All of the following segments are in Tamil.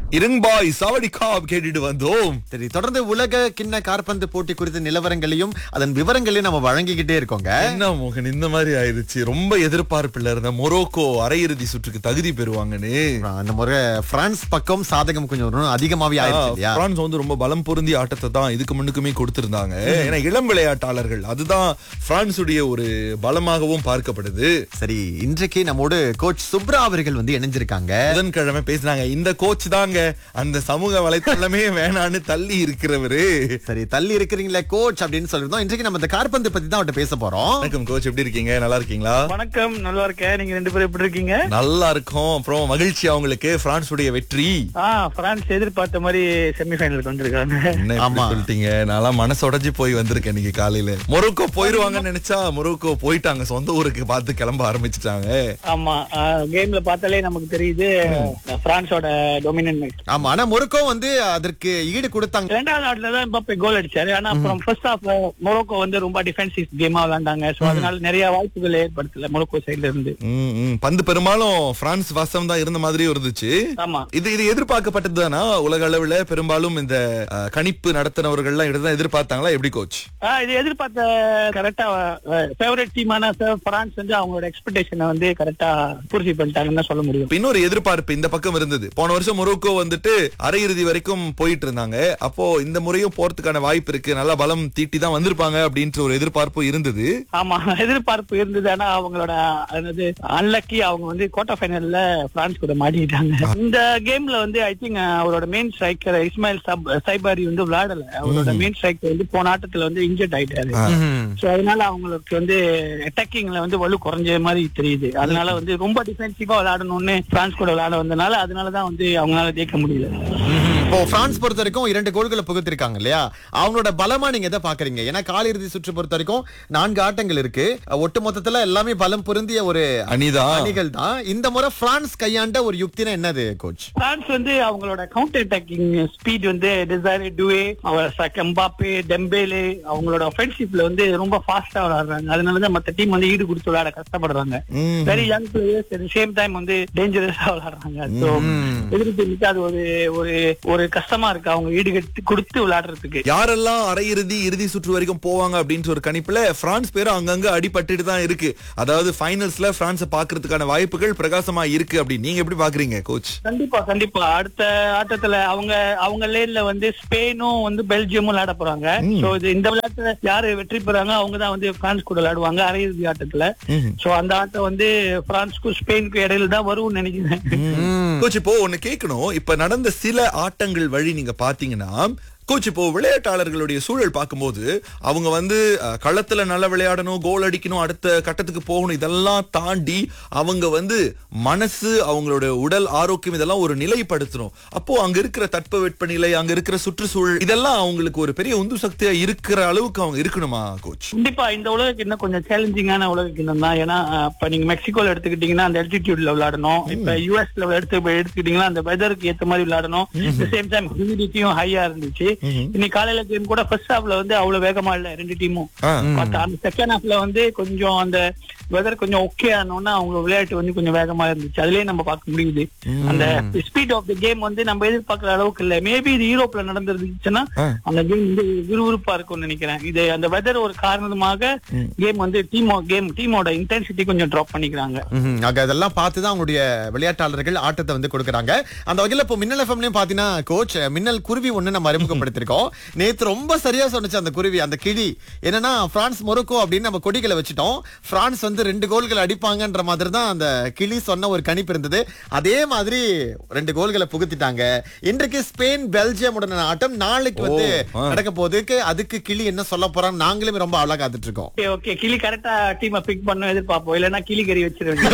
இருங்பாய் சாவடி காப் கேட்டுட்டு வந்தோம் சரி தொடர்ந்து உலக கிண்ண காற்பந்து போட்டி குறித்த நிலவரங்களையும் அதன் விவரங்களையும் நம்ம வழங்கிக்கிட்டே இருக்கோங்க என்ன மோகன் இந்த மாதிரி ஆயிருச்சு ரொம்ப எதிர்பார்ப்புல இருந்த மொரோக்கோ அரையிறுதி சுற்றுக்கு தகுதி பெறுவாங்கன்னு அந்த முறை பிரான்ஸ் பக்கம் சாதகம் கொஞ்சம் ஒரு அதிகமாவே ஆயிடுச்சு இல்லையா பிரான்ஸ் வந்து ரொம்ப பலம் பொருந்திய ஆட்டத்தை தான் இதுக்கு முன்னுக்குமே கொடுத்திருந்தாங்க ஏன்னா இளம் விளையாட்டாளர்கள் அதுதான் பிரான்சுடைய ஒரு பலமாகவும் பார்க்கப்படுது சரி இன்றைக்கு நம்மோடு கோச் சுப்ரா அவர்கள் வந்து இணைஞ்சிருக்காங்க புதன்கிழமை பேசினாங்க இந்த கோச் தாங்க அந்த சமூக வலைத்தளமே வேணான்னு தள்ளி இருக்கிறவரு சரி தள்ளி இருக்கிறீங்களே கோச் அப்படின்னு சொல்லிருந்தோம் இன்றைக்கு நம்ம இந்த காற்பந்து பத்தி தான் அவர்கிட்ட பேச போறோம் வணக்கம் கோச் எப்படி இருக்கீங்க நல்லா இருக்கீங்களா வணக்கம் நல்லா இருக்கேன் நீங்க ரெண்டு பேரும் எப்படி இருக்கீங்க நல்லா இருக்கும் அப்புறம் மகிழ்ச்சி அவங்களுக்கு பிரான்ஸ் உடைய வெற்றி ஆ பிரான்ஸ் எதிர்பார்த்த மாதிரி செமிஃபைனலுக்கு வந்திருக்காங்க என்ன இப்படி ஆமா. சொல்லிட்டீங்க நான் மனசு உடைஞ்சு போய் வந்திருக்கேன் இன்னைக்கு காலையில மொரோக்கோ போயிருவாங்கன்னு நினைச்சா மொரோக்கோ போயிட்டாங்க சொந்த ஊருக்கு பார்த்து கிளம்ப ஆரம்பிச்சிட்டாங்க ஆமா கேம்ல பார்த்தாலே நமக்கு தெரியுது பிரான்ஸோட டொமினன் ஆமா ஆனா மொரோக்கோ வந்து அதற்கு ஈடு கொடுத்தாங்க ரெண்டாவது ஆட்ல தான் எம்பாப்பே கோல் அடிச்சாரு ஆனா அப்புறம் ஃபர்ஸ்ட் ஹாஃப் மொரோக்கோ வந்து ரொம்ப டிஃபென்சிவ் கேமா விளையாண்டாங்க சோ அதனால நிறைய வாய்ப்புகள் ஏற்படுத்தல மொரோக்கோ சைடுல இருந்து ம், ம். பந்து பெரும்பாலும் பிரான்ஸ் வசம் தான் இருந்த மாதிரியும் இருந்துச்சு ஆமா இது இது எதிர்பார்க்கப்பட்டது தானா உலக அளவுல பெரும்பாலும் இந்த அஹ், கணிப்பு நடத்தினவர்கள் எல்லாம் இதுதான் எதிர்பார்த்தாங்களா எப்படி கோச் ஆ, இது எதிர்பார்த்த கரெக்டா ஃபேவரட் டீமான பிரான்ஸ் வந்து அவங்களோட எக்ஸ்பெக்டேஷனை வந்து கரெக்டா பூர்த்தி பண்ணிட்டாங்கன்னு தான் சொல்ல முடியும் இப்ப இன்னொரு எதிர்பார்ப்பு இந்த பக்கம் இருந்தது போன வருஷம் மொரோக்கோ வந்துட்டு அரையிறுதி வரைக்கும் போயிட்டு இருந்தாங்க அப்போ இந்த முறையும் போறதுக்கான வாய்ப்பு இருக்கு நல்லா பலம் தீட்டி தான் வந்திருப்பாங்க அப்படின்ற ஒரு எதிர்பார்ப்பு இருந்தது ஆமா எதிர்பார்ப்பு இருந்தது ஆனா அவங்களோட அதாவது அன்லக்கி அவங்க வந்து குவார்டர் ஃபைனல்ல பிரான்ஸ் கூட மாட்டிக்கிட்டாங்க இந்த கேம்ல வந்து ஐ திங்க் அவரோட மெயின் ஸ்ட்ரைக்கர் இஸ்மாயில் சப் சைபாரி வந்து விளையாடல அவரோட மெயின் ஸ்ட்ரைக்கர் வந்து போன ஆட்டத்துல வந்து இன்ஜெர்ட் ஆயிட்டாரு ம்ஹும். சோ அதனால அவங்களுக்கு வந்து அட்டாக்கிங்ல வந்து வலு குறைஞ்ச மாதிரி தெரியுது அதனால வந்து ரொம்ப டிஃபென்சிவா விளையாடணும்னு பிரான்ஸ் கூட விளையாட வந்தனால அதனாலதான் வந்து அவங்களால ஜெயிக்க முடியல ம்ஹும். இப்போ பிரான்ஸ் பொறுத்த வரைக்கும் இரண்டு கோல்களை புகுத்திருக்காங்க இல்லையா அவங்களோட பலமா நீங்க எதை பாக்குறீங்க ஏன்னா காலிறுதி சுற்று பொறுத்த வரைக்கும் நான்கு ஆட்டங்கள் இருக்கு ஒட்டு மொத்தத்துல எல்லாமே பலம் பொருந்திய ஒரு அணிதான் அணிகள் தான் இந்த முறை பிரான்ஸ் கையாண்ட ஒரு யுக்தினா என்னது கோச் பிரான்ஸ் வந்து அவங்களோட கவுண்டர் அட்டாக்கிங் ஸ்பீட் வந்து டிசைர் டுவே அவர் கம்பாப்பே டெம்பேலே அவங்களோட ஒஃபென்சிவ்ல வந்து ரொம்ப ஃபாஸ்டா விளையாடுறாங்க அதனாலதான் மத்த டீம் வந்து ஈடு கொடுத்து விளையாட கஷ்டப்படுறாங்க ம். Very young players at same time வந்து டேஞ்சரஸா விளையாடுறாங்க ஸோ எதிர்ப்பு டீமுக்கு அது ஒரு ஒரு ஒரு கஷ்டமா இருக்கு அவங்க ஈடு கட்டி கொடுத்து விளையாடுறதுக்கு யாரெல்லாம் அரையிறுதி இறுதி சுற்று வரைக்கும் போவாங்க அப்படின்ற ஒரு கணிப்புல பிரான்ஸ் பேரும் அங்கங்க அடிபட்டுட்டு தான் இருக்கு அதாவது ஃபைனல்ஸ்ல பிரான்ஸை பாக்குறதுக்கான வாய்ப்புகள் பிரகாசமா இருக்கு அப்படி நீங்க எப்படி பாக்குறீங்க கோச் கண்டிப்பா கண்டிப்பா அடுத்த ஆட்டத்துல அவங்க அவங்க லேன்ல வந்து ஸ்பெயினும் வந்து பெல்ஜியமும் விளையாட போறாங்க சோ இது இந்த விளையாட்டுல யாரு வெற்றி பெறாங்க அவங்க தான் வந்து பிரான்ஸ் கூட விளையாடுவாங்க அரையிறுதி ஆட்டத்துல சோ அந்த ஆட்டம் வந்து பிரான்ஸ்க்கும் ஸ்பெயினுக்கும் இடையில தான் வரும்னு நினைக்கிறேன் கோச் இப்போ ஒண்ணு கேட்கணும் இப்ப நடந்த சில ஆட்டங்கள் வழி நீங்க பாத்தீங்கன்னா கோச் இப்போ விளையாட்டாளர்களுடைய சூழல் பார்க்கும்போது அவங்க வந்து அஹ், களத்துல நல்லா விளையாடணும் கோல் அடிக்கணும் அடுத்த கட்டத்துக்கு போகணும் இதெல்லாம் தாண்டி அவங்க வந்து மனசு அவங்களோட உடல் ஆரோக்கியம் இதெல்லாம் ஒரு நிலைப்படுத்தணும் அப்போ அங்க இருக்கிற தட்ப வெப்பநிலை அங்க இருக்கிற சுற்றுச்சூழல் இதெல்லாம் அவங்களுக்கு ஒரு பெரிய உந்து சக்தியா இருக்கிற அளவுக்கு அவங்க இருக்கணுமா கோச் கண்டிப்பா இந்த உலக இன்னும் கொஞ்சம் சேலஞ்சிங்கான உலக கிண்ணம் தான் ஏன்னா அஹ், இப்ப நீங்க மெக்சிகோல எடுத்துக்கிட்டீங்கன்னா அந்த altitudeல விளையாடணும் இப்ப யூஎஸ்ல எடுத்து எடுத்துக்கிட்டீங்கன்னா அந்த வெதருக்கு ஏத்த மாதிரி விளையாடணும் சேம் டைம் ஹியூமிடிட்டியும் ஹையா இருந்துச்சு இன்னைக்கு காலையில கேம் கூட ஃபர்ஸ்ட் ஹாஃப்ல வந்து அவ்வளவு வேகமா இல்ல ரெண்டு டீமும் ஆ. பார்த்தா அந்த செகண்ட் ஹாஃப்ல வந்து கொஞ்சம் அந்த வெதர் கொஞ்சம் ஓகே ஆனோம்னா அவங்க விளையாட்டு வந்து கொஞ்சம் வேகமா இருந்துச்சு அதுலயே நம்ம பார்க்க முடியுது அந்த ஸ்பீட் ஆஃப் த கேம் வந்து நம்ம எதிர்பார்க்கிற அளவுக்கு இல்ல மேபி இது யூரோப்ல நடந்திருந்துச்சுன்னா அந்த கேம் வந்து விறுவிறுப்பா இருக்கும்னு நினைக்கிறேன் இது அந்த வெதர் ஒரு காரணமாக கேம் வந்து டீம் கேம் டீமோட இன்டென்சிட்டி கொஞ்சம் டிராப் பண்ணிக்கிறாங்க ம்ஹும். ஆக அதெல்லாம் பார்த்து தான் அவங்களுடைய விளையாட்டாளர்கள் ஆட்டத்தை வந்து கொடுக்கறாங்க அந்த வகையில இப்போ மின்னல் எஃப்எம்லயும் பாத்தீங்கன்னா கோச் மின்னல் குருவி ஒண்ணு நம்ம அறிமுகப்படுத்திருக்கோம் நேத்து ரொம்ப சரியா சொன்னுச்சு அந்த குருவி அந்த கிளி என்னன்னா பிரான்ஸ் மொரோக்கோ அப்படின்னு நம்ம கொடிகளை வச்சுட்டோம் பிரான்ஸ் வந்து ரெண்டு கோல்கள் அடிப்பாங்கன்ற மாதிரி தான் அந்த கிளி சொன்ன ஒரு கணிப்பு இருந்தது அதே மாதிரி ரெண்டு கோல்களை புகுத்திட்டாங்க இன்றைக்கு ஸ்பெயின் பெல்ஜியம் உடனான ஆட்டம் நாளைக்கு வந்து ஆ. நடக்க போகுதுக்கு அதுக்கு கிளி என்ன சொல்ல போறான்னு நாங்களுமே ரொம்ப அழகா காத்துட்டு இருக்கோம் ஓகே ஓகே கிளி கரெக்டா டீமை பிக் பண்ண எதிர்பார்ப்போம் இல்லைன்னா கிளி கறி வச்சிருவேன்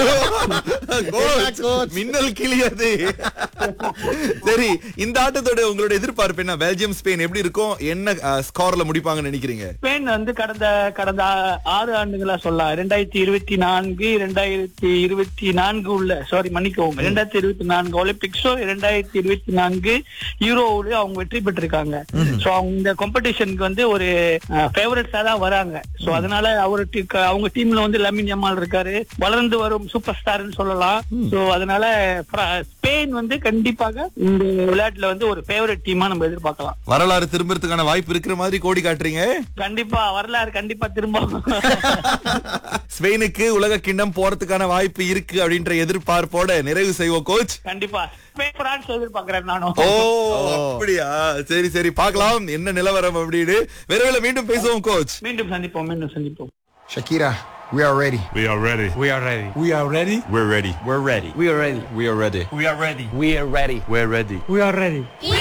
கோச், மின்னல் கிளியாது சரி இந்த ஆட்டத்தோட உங்களோட எதிர்பார்ப்பு என்ன பெல்ஜியம் ஸ்பெயின் எப்படி இருக்கும் என்ன ஸ்கோர்ல முடிப்பாங்கன்னு நினைக்கிறீங்க ஸ்பெயின் வந்து கடந்த கடந்த ஆ- ஆறு ஆண்டுகளா சொல்லலாம் ரெண்டாயிரத்தி இருபத்தி நான்கு ரெண்டாயிரத்தி இருபத்தி நான்கு உள்ள சாரி மன்னிக்கவும் ரெண்டாயிரத்தி இருபத்தி நான்கு ஒலிம்பிக்ஸோ ரெண்டாயிரத்தி இருபத்தி நான்கு யூரோவிலயும் அவங்க வெற்றி பெற்றிருக்காங்க சோ அவங்க இந்த காம்படிஷனுக்கு வந்து ஒரு ஃபேவரட்ஸா தான் வராங்க சோ அதனால அவரு டி- க- அவங்க டீம்ல வந்து லமின் ஜமால் இருக்காரு வளர்ந்து வரும் சூப்பர் ஸ்டார்னு சொல்லலாம் சோ அதனால பிர- ஸ்பெயின் ஸ்பெயின் வந்து கண்டிப்பாக இந்த விளையாட்டுல வந்து ஒரு ஃபேவரட் டீமா நம்ம எதிர்பார்க்கலாம் வரலாறு திரும்புறதுக்கான வாய்ப்பு இருக்கிற மாதிரி கோடி காட்டுறீங்க கண்டிப்பா வரலாறு கண்டிப்பா திரும்ப ஸ்பெயினுக்கு உலக கிண்ணம் போறதுக்கான வாய்ப்பு இருக்கு அப்படின்ற எதிர்பார்ப்போட நிறைவு செய்வோம் கோச் கண்டிப்பா ஸ்பெயின் பிரான்ஸ் எதிர்பார்க்கிறேன் நானும் ஓ அப்படியா சரி சரி பார்க்கலாம் என்ன நிலவரம் அப்படின்னு விரைவில் மீண்டும் பேசுவோம் கோச் மீண்டும் சந்திப்போம் மீண்டும் சந்திப்போம் Shakira, we are ready. We are ready. We are ready. We are ready. We're ready. We're ready. We are ready. We are ready. We are ready. We are ready. We're ready. We are ready. We